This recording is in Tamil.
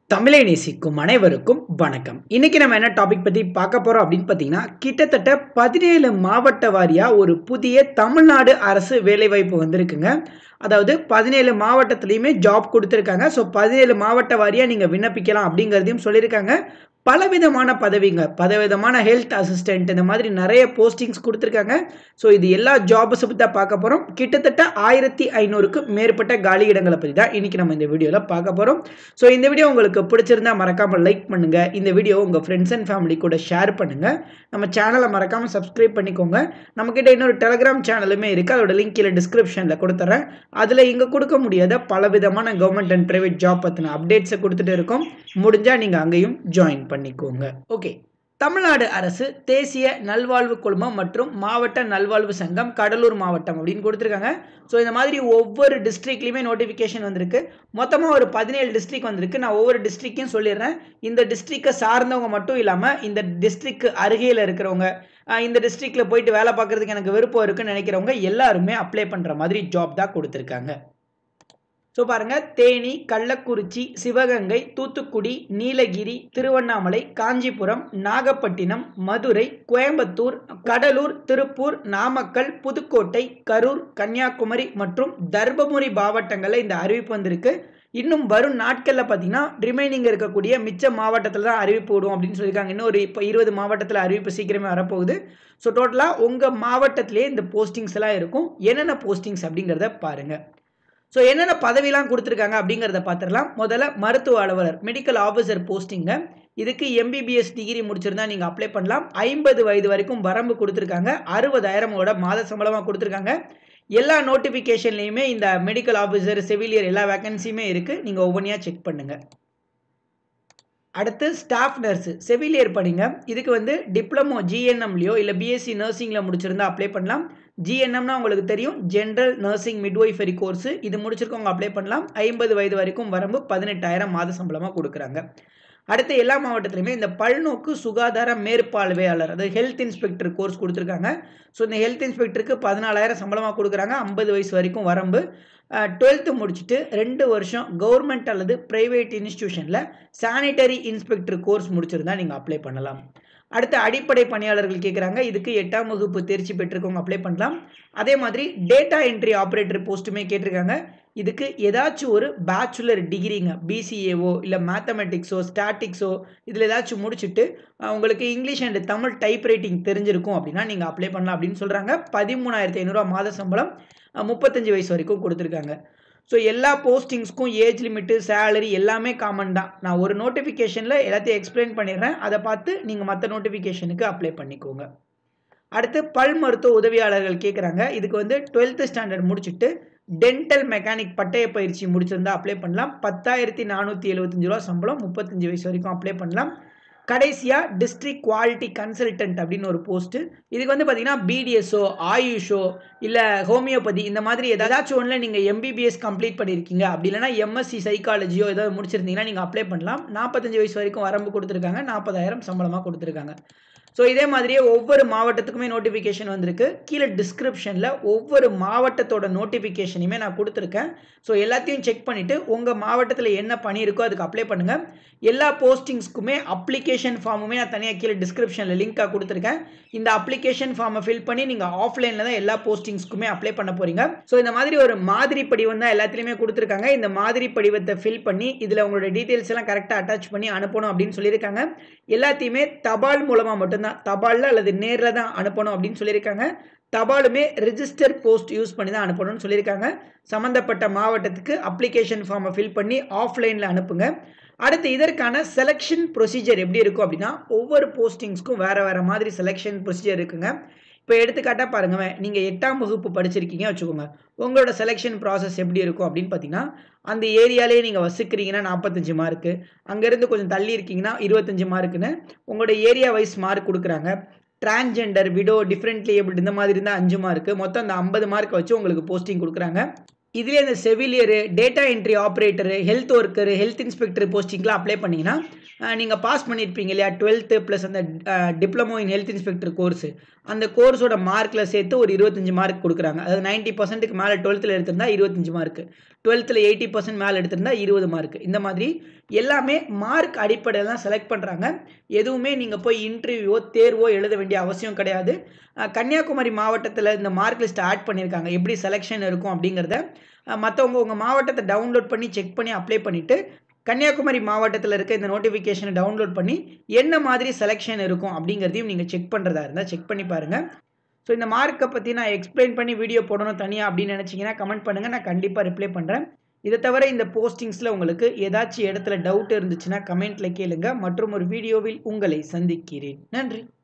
தமிழை நேசிக்கும் அனைவருக்கும் வணக்கம் இன்னைக்கு நம்ம என்ன டாபிக் பத்தி பார்க்க போறோம் அப்படின்னு பார்த்தீங்கன்னா கிட்டத்தட்ட பதினேழு மாவட்ட வாரியா ஒரு புதிய தமிழ்நாடு அரசு வேலைவாய்ப்பு வந்திருக்குங்க அதாவது பதினேழு மாவட்டத்துலையுமே ஜாப் கொடுத்துருக்காங்க ஸோ பதினேழு மாவட்ட வாரியாக நீங்கள் விண்ணப்பிக்கலாம் அப்படிங்கிறதையும் சொல்லியிருக்காங்க பலவிதமான பதவிங்க பலவிதமான ஹெல்த் அசிஸ்டன்ட் இந்த மாதிரி நிறைய போஸ்டிங்ஸ் கொடுத்துருக்காங்க ஸோ இது எல்லா ஜாப்ஸை பற்றி தான் பார்க்க போகிறோம் கிட்டத்தட்ட ஆயிரத்தி ஐநூறுக்கு மேற்பட்ட காலி இடங்களை பற்றி தான் இன்றைக்கி நம்ம இந்த வீடியோவில் பார்க்க போகிறோம் ஸோ இந்த வீடியோ உங்களுக்கு பிடிச்சிருந்தா மறக்காமல் லைக் பண்ணுங்கள் இந்த வீடியோ உங்கள் ஃப்ரெண்ட்ஸ் அண்ட் ஃபேமிலி கூட ஷேர் பண்ணுங்கள் நம்ம சேனலை மறக்காமல் சப்ஸ்கிரைப் பண்ணிக்கோங்க நம்மக்கிட்ட இன்னொரு டெலிகிராம் சேனலுமே இருக்குது அதோட லிங்க் கீழே டிஸ்கிரிப்ஷனில் கொடுத்துட்றேன் அதில் இங்கே கொடுக்க முடியாத பலவிதமான கவர்மெண்ட் அண்ட் ப்ரைவேட் ஜாப் பற்றின அப்டேட்ஸை கொடுத்துட்டு இருக்கோம் முடிஞ்சால் நீங்கள் அங்கேயும் ஜாயின் பண்ணிக்கோங்க ஓகே தமிழ்நாடு அரசு தேசிய நல்வாழ்வு குழுமம் மற்றும் மாவட்ட நல்வாழ்வு சங்கம் கடலூர் மாவட்டம் அப்படின்னு கொடுத்துருக்காங்க ஸோ இந்த மாதிரி ஒவ்வொரு டிஸ்ட்ரிக்ட்லையுமே நோட்டிஃபிகேஷன் வந்திருக்கு மொத்தமாக ஒரு பதினேழு டிஸ்ட்ரிக் வந்திருக்கு நான் ஒவ்வொரு டிஸ்ட்ரிக்கையும் சொல்லிடுறேன் இந்த டிஸ்ட்ரிக்டை சார்ந்தவங்க மட்டும் இல்லாமல் இந்த டிஸ்ட்ரிக்ட் அருகையில் இருக்கிறவங்க இந்த டிஸ்ட்ரிக்டில் போயிட்டு வேலை பார்க்குறதுக்கு எனக்கு விருப்பம் இருக்குன்னு நினைக்கிறவங்க எல்லாருமே அப்ளை பண்ணுற மாதிரி ஜாப் தான் கொடுத்துருக்காங்க ஸோ பாருங்கள் தேனி கள்ளக்குறிச்சி சிவகங்கை தூத்துக்குடி நீலகிரி திருவண்ணாமலை காஞ்சிபுரம் நாகப்பட்டினம் மதுரை கோயம்புத்தூர் கடலூர் திருப்பூர் நாமக்கல் புதுக்கோட்டை கரூர் கன்னியாகுமரி மற்றும் தர்மபுரி மாவட்டங்களில் இந்த அறிவிப்பு வந்திருக்கு இன்னும் வரும் நாட்களில் பார்த்தீங்கன்னா ரிமைனிங் இருக்கக்கூடிய மிச்ச மாவட்டத்தில் தான் அறிவிப்பு விடும் அப்படின்னு சொல்லியிருக்காங்க இன்னும் ஒரு இப்போ இருபது மாவட்டத்தில் அறிவிப்பு சீக்கிரமே வரப்போகுது ஸோ டோட்டலாக உங்கள் மாவட்டத்திலே இந்த போஸ்டிங்ஸ் எல்லாம் இருக்கும் என்னென்ன போஸ்டிங்ஸ் அப்படிங்கிறத பாருங்கள் ஸோ என்னென்ன பதவிலாம் கொடுத்துருக்காங்க அப்படிங்கிறத பார்த்துடலாம் முதல்ல மருத்துவ அலுவலர் மெடிக்கல் ஆஃபீஸர் போஸ்டிங்க இதுக்கு எம்பிபிஎஸ் டிகிரி முடிச்சிருந்தா நீங்கள் அப்ளை பண்ணலாம் ஐம்பது வயது வரைக்கும் வரம்பு கொடுத்துருக்காங்க அறுபதாயிரமோட மாத சம்பளமாக கொடுத்துருக்காங்க எல்லா நோட்டிஃபிகேஷன்லேயுமே இந்த மெடிக்கல் ஆஃபீஸர் செவிலியர் எல்லா வேகன்சியுமே இருக்குது நீங்கள் ஒவ்வொன்றையாக செக் பண்ணுங்கள் அடுத்து ஸ்டாஃப் நர்ஸு செவிலியர் படிங்க இதுக்கு வந்து டிப்ளமோ ஜிஎன்எம்லையோ இல்லை பிஎஸ்சி நர்சிங்கில் முடிச்சிருந்தா அப்ளை பண்ணலாம் ஜிஎன்எம்னா உங்களுக்கு தெரியும் ஜென்ரல் நர்சிங் மிட்வைஃபரி கோர்ஸு இது முடிச்சிருக்கவங்க அப்ளை பண்ணலாம் ஐம்பது வயது வரைக்கும் வரம்பு பதினெட்டாயிரம் மாத சம்பளமாக கொடுக்குறாங்க அடுத்து எல்லா மாவட்டத்திலுமே இந்த பல்நோக்கு சுகாதார மேற்பார்வையாளர் அதாவது ஹெல்த் இன்ஸ்பெக்டர் கோர்ஸ் கொடுத்துருக்காங்க ஸோ இந்த ஹெல்த் இன்ஸ்பெக்டருக்கு பதினாலாயிரம் சம்பளமாக கொடுக்குறாங்க ஐம்பது வயசு வரைக்கும் வரம்பு டுவெல்த்து முடிச்சுட்டு ரெண்டு வருஷம் கவர்மெண்ட் அல்லது ப்ரைவேட் இன்ஸ்டியூஷனில் சானிட்டரி இன்ஸ்பெக்டர் கோர்ஸ் முடிச்சிருந்தா நீங்கள் அப்ளை பண்ணலாம் அடுத்த அடிப்படை பணியாளர்கள் கேட்குறாங்க இதுக்கு எட்டாம் வகுப்பு தேர்ச்சி பெற்றிருக்கவங்க அப்ளை பண்ணலாம் அதே மாதிரி டேட்டா என்ட்ரி ஆப்ரேட்டர் போஸ்ட்டுமே கேட்டிருக்காங்க இதுக்கு ஏதாச்சும் ஒரு பேச்சுலர் டிகிரிங்க பிசிஏவோ இல்லை மேத்தமெட்டிக்ஸோ ஸ்டாட்டிக்ஸோ இதில் ஏதாச்சும் முடிச்சுட்டு உங்களுக்கு English and Tamil type writing தெரிஞ்சிருக்கும் அப்படின்னா நீங்கள் அப்ளை பண்ணலாம் அப்படின்னு சொல்கிறாங்க பதிமூணாயிரத்தி ஐநூறுரூவா மாத சம்பளம் முப்பத்தஞ்சு வயசு வரைக்கும் கொடுத்துருக்காங்க ஸோ எல்லா போஸ்டிங்ஸ்க்கும் ஏஜ் லிமிட்டு சேலரி எல்லாமே காமன் தான் நான் ஒரு நோட்டிஃபிகேஷனில் எல்லாத்தையும் எக்ஸ்பிளைன் பண்ணிடுறேன் அதை பார்த்து நீங்கள் மற்ற நோட்டிஃபிகேஷனுக்கு அப்ளை பண்ணிக்கோங்க அடுத்து பல் மருத்துவ உதவியாளர்கள் கேட்குறாங்க இதுக்கு வந்து டுவெல்த்து ஸ்டாண்டர்ட் முடிச்சுட்டு டென்டல் மெக்கானிக் பட்டய பயிற்சி முடிச்சிருந்தா அப்ளை பண்ணலாம் பத்தாயிரத்தி நானூற்றி எழுபத்தஞ்சு ரூபா சம்பளம் முப்பத்தஞ்சு வயசு வரைக்கும் அப்ளை பண்ணலாம் கடைசியாக டிஸ்ட்ரிக்ட் குவாலிட்டி கன்சல்டன்ட் அப்படின்னு ஒரு போஸ்ட்டு இதுக்கு வந்து பார்த்தீங்கன்னா பிடிஎஸ்ஓ ஆயுஷோ இல்லை ஹோமியோபதி இந்த மாதிரி ஏதாச்சும் ஒன்றில் நீங்கள் எம்பிபிஎஸ் கம்ப்ளீட் பண்ணியிருக்கீங்க அப்படி இல்லைனா எம்எஸ்சி சைக்காலஜியோ ஏதாவது முடிச்சிருந்தீங்கன்னா நீங்கள் அப்ளை பண்ணலாம் நாற்பத்தஞ்சு வயசு வரைக்கும் வரம்பு கொடுத்துருக்காங்க நாற்பதாயிரம் சம்பளமாக கொடுத்துருக்காங்க ஸோ இதே மாதிரியே ஒவ்வொரு மாவட்டத்துக்குமே நோட்டிஃபிகேஷன் வந்திருக்கு கீழே டிஸ்கிரிப்ஷனில் ஒவ்வொரு மாவட்டத்தோட நோட்டிஃபிகேஷனையுமே நான் கொடுத்துருக்கேன் ஸோ எல்லாத்தையும் செக் பண்ணிவிட்டு உங்கள் மாவட்டத்தில் என்ன பணி இருக்கோ அதுக்கு அப்ளை பண்ணுங்கள் எல்லா போஸ்டிங்ஸ்க்குமே அப்ளிகேஷன் ஃபார்முமே நான் தனியாக கீழே டிஸ்கிரிப்ஷனில் லிங்காக கொடுத்துருக்கேன் இந்த அப்ளிகேஷன் ஃபார்மை ஃபில் பண்ணி நீங்கள் ஆஃப்லைனில் தான் எல்லா போஸ்டிங்ஸ்க்குமே அப்ளை பண்ண போகிறீங்க ஸோ இந்த மாதிரி ஒரு மாதிரி படிவம் தான் எல்லாத்துலேயுமே கொடுத்துருக்காங்க இந்த மாதிரி படிவத்தை ஃபில் பண்ணி இதில் உங்களோட டீட்டெயில்ஸ் எல்லாம் கரெக்டாக அட்டாச் பண்ணி அனுப்பணும் அப்படின்னு சொல்லியிருக்காங்க எல்லாத்தையுமே தபால் மூலமாக மட்டும்தான் தபாலில் அல்லது நேரில் தான் அனுப்பணும் அப்படின்னு சொல்லியிருக்காங்க தபாலுமே ரிஜிஸ்டர் போஸ்ட் யூஸ் பண்ணி தான் அனுப்பணும்னு சொல்லியிருக்காங்க சம்மந்தப்பட்ட மாவட்டத்துக்கு அப்ளிகேஷன் ஃபார்மை ஃபில் பண்ணி ஆஃப்லைனில் அனுப்புங்க அடுத்து இதற்கான செலெக்ஷன் ப்ரொசீஜர் எப்படி இருக்கும் அப்படின்னா ஒவ்வொரு போஸ்டிங்ஸ்க்கும் வேறு வேறு மாதிரி செலெக்ஷன் ப்ரொசீஜர் இருக்குங்க இப்போ எடுத்துக்காட்டாக பாருங்க நீங்கள் எட்டாம் வகுப்பு படிச்சிருக்கீங்க வச்சுக்கோங்க உங்களோட செலெக்ஷன் ப்ராசஸ் எப்படி இருக்கும் அப்படின்னு பார்த்தீங்கன்னா அந்த ஏரியாலே நீங்கள் வசிக்கிறீங்கன்னா நாற்பத்தஞ்சு மார்க்கு அங்கேருந்து கொஞ்சம் தள்ளி இருக்கீங்கன்னா இருபத்தஞ்சு மார்க்குன்னு உங்களோட ஏரியா வைஸ் மார்க் கொடுக்குறாங்க டிரான்ஜெண்டர் விடோ டிஃப்ரெண்ட்லி ஏபிள் இந்த மாதிரி இருந்தால் அஞ்சு மார்க்கு மொத்தம் அந்த ஐம்பது மார்க்கை வச்சு உங்களுக்கு போஸ்டிங் கொடுக்குறாங்க இதுலேயே இந்த செவிலியரு data entry operator health worker health inspector போஸ்டிங்லாம் அப்ளை பண்ணிங்கன்னா நீங்கள் பாஸ் பண்ணியிருப்பீங்க இல்லையா டுவெல்த்து ப்ளஸ் அந்த diploma in health inspector course அந்த கோர்ஸோட மார்க்கில் சேர்த்து ஒரு இருபத்தஞ்சு மார்க் கொடுக்குறாங்க அதாவது நைன்ட்டி பர்சன்ட்டுக்கு மேலே டுவெல்த்தில் எடுத்திருந்தா இருபத்தஞ்சு மார்க் டுவெல்த்தில் எயிட்டி பர்சன்ட் மேலே எடுத்திருந்தா இருபது மார்க் இந்த மாதிரி எல்லாமே மார்க் அடிப்படையில் தான் செலக்ட் பண்ணுறாங்க எதுவுமே நீங்கள் போய் இன்டர்வியூவோ தேர்வோ எழுத வேண்டிய அவசியம் கிடையாது கன்னியாகுமரி மாவட்டத்தில் இந்த மார்க் லிஸ்ட் ஆட் பண்ணியிருக்காங்க எப்படி செலெக்ஷன் இருக்கும் அப்படிங்கிறத மற்றவங்க உங்கள் மாவட்டத்தை டவுன்லோட் பண்ணி செக் பண்ணி அப்ளை பண்ணிவிட்டு கன்னியாகுமரி மாவட்டத்தில் இருக்க இந்த நோட்டிஃபிகேஷனை டவுன்லோட் பண்ணி என்ன மாதிரி செலெக்ஷன் இருக்கும் அப்படிங்கிறதையும் நீங்கள் செக் பண்ணுறதா இருந்தால் செக் பண்ணி பாருங்கள் ஸோ இந்த மார்க்கை பற்றி நான் எக்ஸ்பிளைன் பண்ணி வீடியோ போடணும் தனியாக அப்படின்னு நினச்சிங்கன்னா கமெண்ட் பண்ணுங்கள் நான் கண்டிப்பாக ரிப்ளை பண்ணுறேன் இதை தவிர இந்த போஸ்டிங்ஸில் உங்களுக்கு ஏதாச்சும் இடத்துல டவுட் இருந்துச்சுன்னா கமெண்ட்டில் கேளுங்க மற்றும் ஒரு வீடியோவில் உங்களை சந்திக்கிறேன் நன்றி